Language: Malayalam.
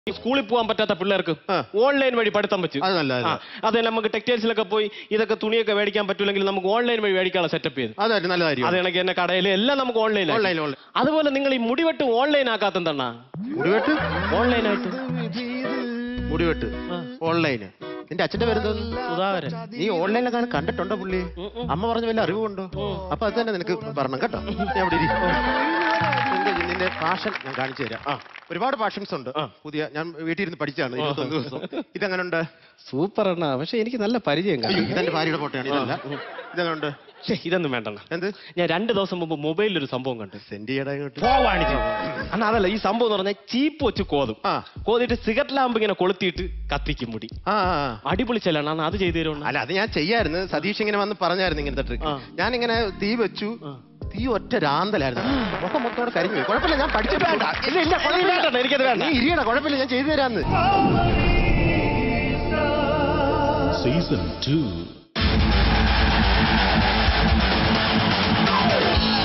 സ്കൂളിൽ പോകാൻ പറ്റാത്ത പിള്ളേർക്ക് ആ. ഓൺലൈൻ വഴി പഠിത്തം പറ്റും അത് നല്ലത്. ആ, അതെ നമുക്ക് ടെക്സ്റ്റൈൽസിലൊക്കെ പോയി ഇതൊക്കെ തുണിയൊക്കെ മേടിക്കാൻ പറ്റൂലെങ്കിൽ നമുക്ക് ഓൺലൈൻ വഴി മേടിക്കാനുള്ള സെറ്റപ്പ് ചെയ്ത് അതായിട്ട് നല്ല കാര്യം അത് കണക്ക് തന്നെ കടയിൽ എല്ലാം നമുക്ക് ഓൺലൈൻ ഓൺലൈൻ ഓൺലൈൻ അതുപോലെ നിങ്ങൾ ഈ മുടിവെട്ട് ഓൺലൈൻ ആക്കാത്ത എന്താണ് മുടിവെട്ട് ഓൺലൈൻ ആയിട്ട് മുടിവെട്ട് ഓൺലൈന് നിന്റെ അച്ഛന്റെ പേരെന്തോന്നു സുധാകരൻ നീ ഓൺലൈനിലൊക്കെ കണ്ടിട്ടുണ്ടോ പുള്ളി അമ്മ പറഞ്ഞ വല്ല അറിവുണ്ടോ അപ്പൊ അത് തന്നെ നിനക്ക് പറഞ്ഞു കേട്ടോ നീ അവിടെ ഇരി. നിന്റെ നിന്റെ ഫാഷൻ ഞാൻ കാണിച്ചു തരാം ആ ഒരുപാട് ഫാഷൻസ് ഉണ്ട് പുതിയ ഞാൻ വീട്ടിൽ ഇരുന്ന് പഠിച്ചാണ് ഇരുപത്തൊന്ന് ദിവസം ഇതെങ്ങനുണ്ട് സൂപ്പർ എണ്ണ പക്ഷെ എനിക്ക് നല്ല പരിചയം അയ്യോ ഇതെന്റെ ഭാര്യയുടെ ഫോട്ടോയാണ് ഇതല്ല ഇതെങ്ങനുണ്ട് പക്ഷേ ഇതൊന്നും വേണ്ടണ്ണ എന്ത് ഞാൻ രണ്ട് ദിവസം മുമ്പ് മൊബൈലിൽ ഒരു സംഭവം കണ്ടു സെൻഡ് ചെയ്യടാ ഇങ്ങോട്ട് പോവാണിച്ചു അണ്ണാ അതല്ല ഈ സംഭവം എന്ന് പറഞ്ഞാൽ ചീപ്പ് വെച്ച് കോതും ആ. കോതിട്ട് സിഗരറ്റ് ലാമ്പ് ഇങ്ങനെ കൊളുത്തിയിട്ട് കത്തിക്കും മുടി ആ ആ, ആ. അടിപൊളി ചെല്ലാണ് അണ്ണാ അത് ചെയ്തു തരുമോ അല്ല അത് ഞാൻ ചെയ്യായിരുന്നു സതീഷ് ഇങ്ങനെ വന്ന് പറഞ്ഞായിരുന്നു ഇങ്ങനത്തെ ട്രിക്ക് ആ. ഞാൻ ഇങ്ങനെ തീ വെച്ചു തീ ഒറ്റ രാന്തലായിരുന്നു മുഖം മൊത്തോടെ കരിഞ്ഞു പോയി. കുഴപ്പമില്ല ഞാൻ പഠിച്ചിട്ട് ഇല്ല ഇല്ല കുഴപ്പമില്ല കേട്ടോ, എനിക്കത് വേണ്ട നീ ഇരിയടാ കുഴപ്പമില്ല ഞാൻ ചെയ്തു തരാന്ന് Season 2